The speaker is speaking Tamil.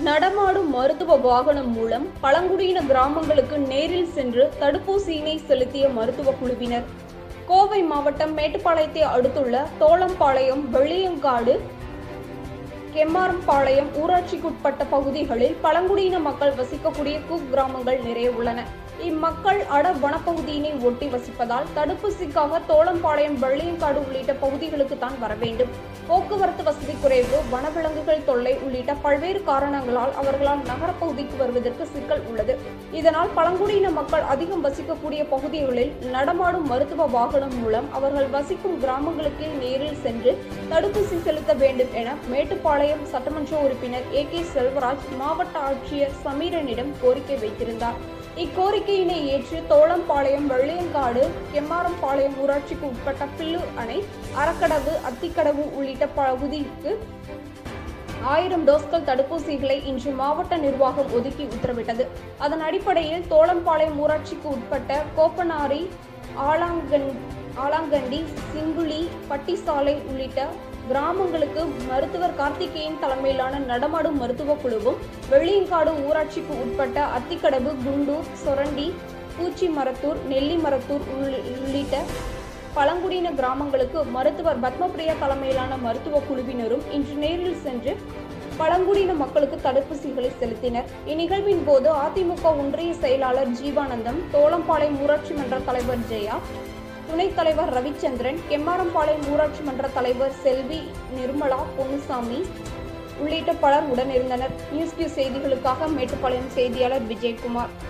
நடமாடும் மருத்துவ வாகனம் மூலம் பழங்குடியின கிராமங்களுக்கு நேரில் சென்று தடுப்பூசியினை செலுத்திய மருத்துவ குழுவினர் கோவை மாவட்டம் மேட்டுப்பாளையத்தை அடுத்துள்ள தோளம்பாளையம் வெள்ளியங்காடு கெம்மாரம்பாளையம் ஊராட்சிக்குட்பட்ட பகுதிகளில் பழங்குடியின மக்கள் வசிக்கக்கூடிய குக்கிராமங்கள் நிறைய உள்ளன இம்மக்கள் அட வனப்பகுதியினை ஒட்டி வசிப்பதால் தடுப்பூசிக்காக தோளம்பாளையம் வெள்ளியங்காடு உள்ளிட்ட பகுதிகளுக்கு தான் வர வேண்டும் போக்குவரத்து வசதி குறைவு வனவிலங்குகள் தொல்லை உள்ளிட்ட பல்வேறு காரணங்களால் அவர்களால் நகரப்பகுதிக்கு வருவதற்கு சிக்கல் உள்ளது இதனால் பழங்குடியின மக்கள் அதிகம் வசிக்கக்கூடிய பகுதிகளில் நடமாடும் மருத்துவ வாகனம் மூலம் அவர்கள் வசிக்கும் கிராமங்களுக்கு நேரில் சென்று தடுப்பூசி செலுத்த வேண்டும் என மேட்டுப்பாளையம் சட்டமன்ற உறுப்பினர் ஏ கே செல்வராஜ் மாவட்ட ஆட்சியர் சமீரனிடம் கோரிக்கை வைத்திருந்தார் இக்கோரிக்கையினை ஏற்று தோளம்பாளையம் வெள்ளையங்காடு கெம்மாரம்பாளையம் ஊராட்சிக்கு உட்பட்ட பில்லூர் அணை அறக்கடவு அத்திக்கடவு உள்ளிட்ட பகுதிக்கு ஆயிரம் டோஸ்கள் தடுப்பூசிகளை இன்று மாவட்ட நிர்வாகம் ஒதுக்கி உத்தரவிட்டது அதன் அடிப்படையில் தோளம்பாளையம் ஊராட்சிக்கு உட்பட்ட கோப்பனாரி ஆலாங்கன் ஆலாங்கண்டி சிங்குளி பட்டிசாலை உள்ளிட்ட கிராமங்களுக்கு மருத்துவர் கார்த்திகேயன் தலைமையிலான நடமாடும் மருத்துவ குழுவும் வெள்ளியங்காடு ஊராட்சிக்கு உட்பட்ட அத்திக்கடவு குண்டூர் சொரண்டி பூச்சிமரத்தூர் நெல்லிமரத்தூர் உள்ளி- உள்ளிட்ட பழங்குடியின கிராமங்களுக்கு மருத்துவர் பத்மபிரியா தலைமையிலான மருத்துவ குழுவினரும் இன்று நேரில் சென்று பழங்குடியின மக்களுக்கு தடுப்பூசிகளை செலுத்தினர் இந்நிகழ்வின் போது அதிமுக ஒன்றிய செயலாளர் ஜீவானந்தம் தோளம்பாளையம் ஊராட்சி மன்ற தலைவர் ஜெயா துணைத் தலைவர் ரவிச்சந்திரன் கெம்மாரம்பாளையம் ஊராட்சி மன்ற தலைவர் செல்வி நிர்மலா பொன்னுசாமி உள்ளிட்ட பலர் உடனிருந்தனர் நியூஸ் கியூ செய்திகளுக்காக மேட்டுப்பாளையம் செய்தியாளர் விஜயகுமார்